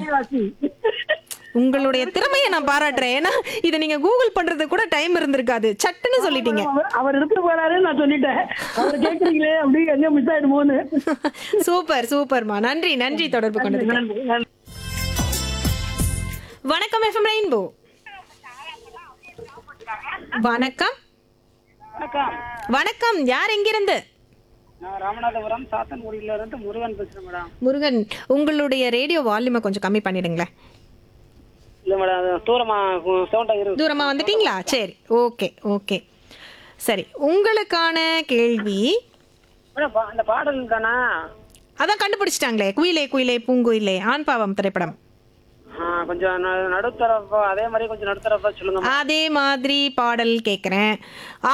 ராசி. உங்களுடைய திறமையை நான் பாராட்டுறேன் ஏன்னா இதை நீங்க கூகுள் பண்றது கூட டைம் இருந்திருக்காது சட்டுன்னு சொல்லிட்டீங்க அவர் அவர் எடுத்து போறாரு நான் சொல்லிட்டேன் அவர் கேக்குறீங்களே அப்படி எங்க மிஸ் ஆயிடுமோன்னு சூப்பர் சூப்பர்மா நன்றி நன்றி தொடர்பு கொண்டதுக்கு நன்றி, நன்றி. வணக்கம் எஃப்எம் ரெயின்போ வணக்கம் வணக்கம் வணக்கம் யார் எங்கிருந்து நான் ராமநாதபுரம் சாத்தன்குடியில இருந்து முருகன் பேசுறேன் மேடம் முருகன் உங்களுடைய ரேடியோ வால்யூமை கொஞ்சம் கம்மி பண்ணிடுங்களேன் இல்ல மேடம் அது தூரமா சவுண்டா இருக்கு தூரமா வந்துட்டீங்களா சரி ஓகே ஓகே சரி உங்களுக்கான கேள்வி மேடம் பா- அந்த பாடல் தானா அதான் கண்டுபிடிச்சிட்டாங்களே குயிலே குயிலே பூங்குயிலே ஆண் பாவம் திரைப்படம் ஆ, கொஞ்சம் ந- நடுத்தரப்பா அதே மாதிரி கொஞ்சம் நடுத்தரப்பா சொல்லுங்க அதே மாதிரி பாடல் கேட்குறேன்